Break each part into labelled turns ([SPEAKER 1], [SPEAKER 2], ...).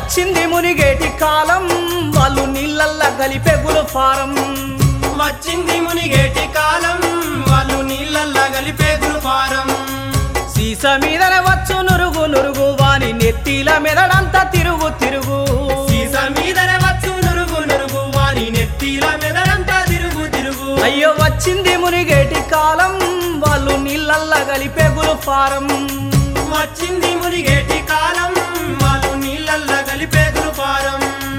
[SPEAKER 1] వచ్చింది మునిగేటి కాలం వాళ్ళు నీళ్ళల్లా కలిపెగులు ఫారం
[SPEAKER 2] వచ్చింది మునిగేటి కాలం వాళ్ళు నీళ్ళల్లా కలిపే గురుపారం
[SPEAKER 1] సీస మీదన వచ్చు నురుగు నురుగు వాని నెత్తిల మెదడంతా తిరుగు తిరుగు
[SPEAKER 2] సీస మీదనే వచ్చు నురుగు నురుగు వాని నెత్తిల మెదడంతా తిరుగు తిరుగు
[SPEAKER 1] అయ్యో వచ్చింది మునిగేటి కాలం వాళ్ళు నీళ్ళల్లా కలిపెగులు ఫారం
[SPEAKER 2] వచ్చింది మునిగేటి కాలం వాళ్ళు నీళ్ళల్లా కలిపే గురుపారం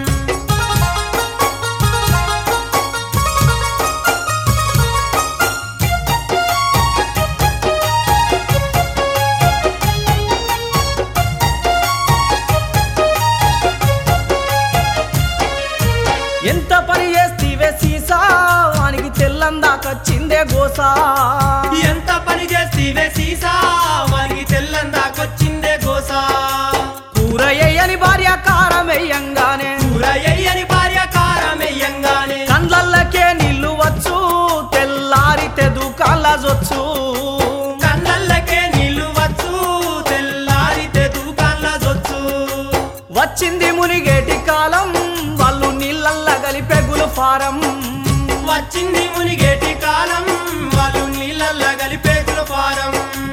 [SPEAKER 1] ఎంత పని చేస్తీవే సీసా వానికి తెల్లందాకొచ్చిందే గోసా
[SPEAKER 2] ఎంత పని చేస్తీవే సీసా వారికి తెల్లందాకొచ్చిందే గోసా
[SPEAKER 1] కూర ఎయ్యని భార్య కారం వెయ్యంగానే
[SPEAKER 2] కూరయ్యని భార్య కారమెయ్యంగానే
[SPEAKER 1] కండ్లల్లకే నీళ్లు వచ్చు తెల్లారితే దుకాళ్ళొచ్చు
[SPEAKER 2] కన్నల్లకే నీళ్లు వచ్చు తెల్లారితే దూకాన్ల జొచ్చు
[SPEAKER 1] వచ్చింది మునిగేటి కాలం వాళ్ళు నీళ్ళల్లా కలిపెగులు ఫారం
[SPEAKER 2] వచ్చింది మునిగేటి కాలం వాళ్ళు నీళ్ళల్లా కలిపే గురుపారం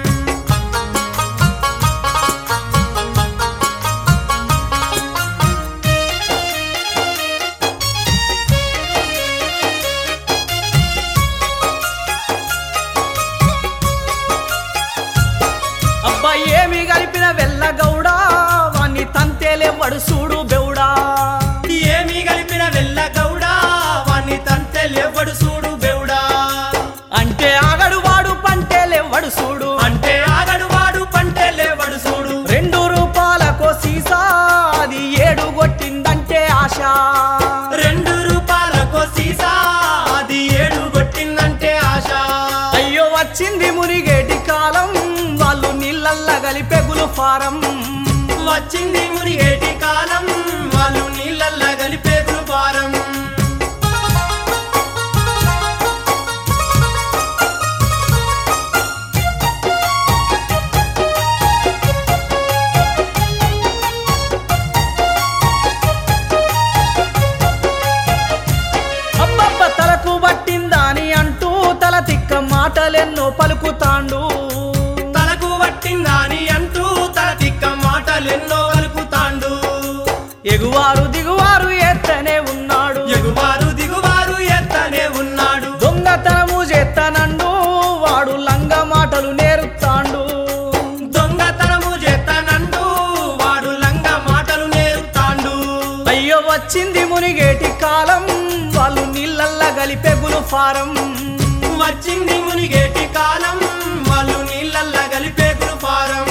[SPEAKER 1] అబ్బా ఏమి కలిపిన వెళ్ళగౌడా వాణ్ణి తంతేలేవడు చూడు బెవుడా
[SPEAKER 2] ఏమి కలిపిన వెళ్ళ గౌడా వాణ్ణి తంతెలెవ్వడు చూడు బెవుడా
[SPEAKER 1] అంటే ఆగడు వాడు పంటేలేవడు చూడు
[SPEAKER 2] అంటే ఆగడు వాడు పంటెలేవడు చూడు
[SPEAKER 1] రెండు రూపాయలకో సీసా అది ఏడు కొట్టిందంటే ఆశ
[SPEAKER 2] రెండు రూపాయలకో సీసా అది ఏడు కొట్టిందంటే ఆశ
[SPEAKER 1] అయ్యో వచ్చింది మునిగేటి కాలం వాళ్ళు నీళ్ళల్లా కలిపెగులు ఫారం
[SPEAKER 2] వచ్చింది మునిగేటి కాలం వాళ్ళు నీళ్ళల్లా కలిపే గురుపారం
[SPEAKER 1] అబ్బబ్బ తలకు పట్టిందని అంటూ తల తిక్క మాటలెన్నో పలుకుతాండు
[SPEAKER 2] తలకు పట్టిందాని అంటూ తల తిక్క మాటలెన్నో కలుపుతాండు
[SPEAKER 1] ఎగువారు దిగువారు ఎత్తనే ఉన్నాడు
[SPEAKER 2] ఎగువారు దిగువారు ఎత్తనే ఉన్నాడు
[SPEAKER 1] దొంగతనము చేస్తానండు వాడు లంగ మాటలు నేరుతాండు
[SPEAKER 2] దొంగతనము చేస్తానంటూ వాడు లంగ మాటలు నేర్తాండు
[SPEAKER 1] అయ్యో వచ్చింది మునిగేటి కాలం వాళ్ళు నీళ్ళల్లా కలిపెగులు ఫారం
[SPEAKER 2] వచ్చింది మునిగేటి కాలం వాళ్ళు నీళ్ళల్లా కలిపే గురుపారం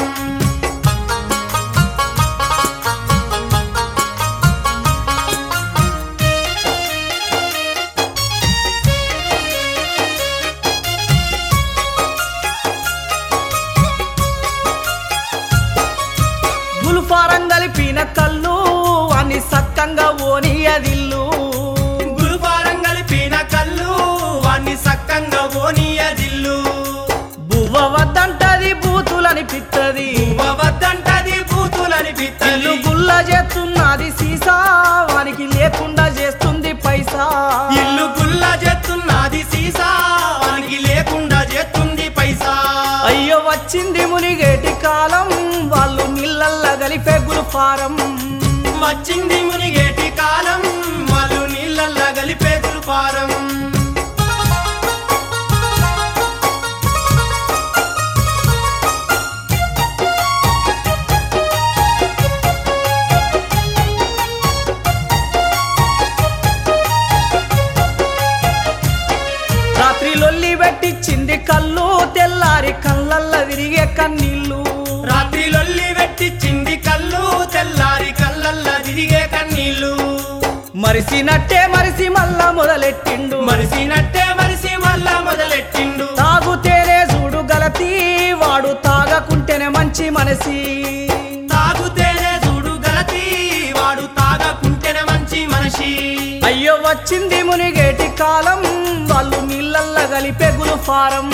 [SPEAKER 1] గుల్ఫారం కలిపిన కళ్ళు అని సక్కంగా ఓని అదిల్లు
[SPEAKER 2] గురుపారం కలిపిన కళ్ళు వాణ్ణి సక్కంగా ఓనియ జిల్లు
[SPEAKER 1] బువ్వ వద్దంటది బూతులని పిత్తది
[SPEAKER 2] వద్దంటది బూతులని
[SPEAKER 1] ఇల్లు
[SPEAKER 2] పిత్తలు
[SPEAKER 1] గుల్ల చేస్తున్నది సీసా వానికి లేకుండా చేస్తుంది పైసా
[SPEAKER 2] ఇల్లు గుల్ల చేస్తున్నది సీసా వానికి లేకుండా చేస్తుంది పైసా
[SPEAKER 1] అయ్యో వచ్చింది మునిగేటి కాలం వాళ్ళు నీళ్ళల్లా కలిపెగులు ఫారం
[SPEAKER 2] వచ్చింది మునిగేటి కాలం వాళ్ళు నీళ్ళల్లా కలిపే గురుపారం
[SPEAKER 1] రాత్రి లొల్లి పెట్టిచ్చింది కళ్ళు తెల్లారి కళ్ళల్లా విరిగే కన్నీళ్ళు
[SPEAKER 2] రాత్రి లొల్లి పెట్టిచ్చింది కళ్ళు తెల్లారి కళ్ళల్లా తిరిగే కన్నీళ్ళు
[SPEAKER 1] మరిసినట్టే మరిసి మళ్ళా మొదలెట్టిండు
[SPEAKER 2] మరిసినట్టే మరిసి మళ్ళా మొదలెట్టిండు
[SPEAKER 1] తాగుతేనే చూడు గలతి వాడు తాగకుంటేనే మంచి మనసి
[SPEAKER 2] తాగుతేనే చూడు గలతి వాడు తాగకుంటేనే మంచి మనిషి
[SPEAKER 1] అయ్యో వచ్చింది మునిగేటి కాలం వాళ్ళు నీళ్ళల్లా కలిపెగులు ఫారం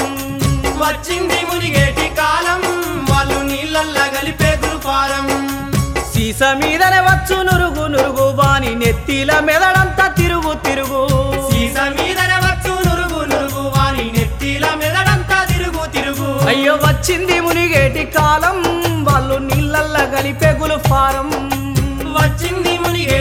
[SPEAKER 2] వచ్చింది మునిగేటి కాలం వాళ్ళు నీళ్ళల్లా కలిపే గురుపారం
[SPEAKER 1] సీస సీస మీదనే వచ్చు నురుగు నురుగు వాని నెత్తిల మెదడంతా తిరుగు తిరుగు
[SPEAKER 2] సీస మీదన వచ్చు నురుగు నురుగు వాని నెత్తిల మెదడంతా తిరుగు తిరుగు
[SPEAKER 1] అయ్యో వచ్చింది మునిగేటి కాలం వాళ్ళు నీళ్ళల్ల కలిపెగులు ఫారం
[SPEAKER 2] వచ్చింది మునిగే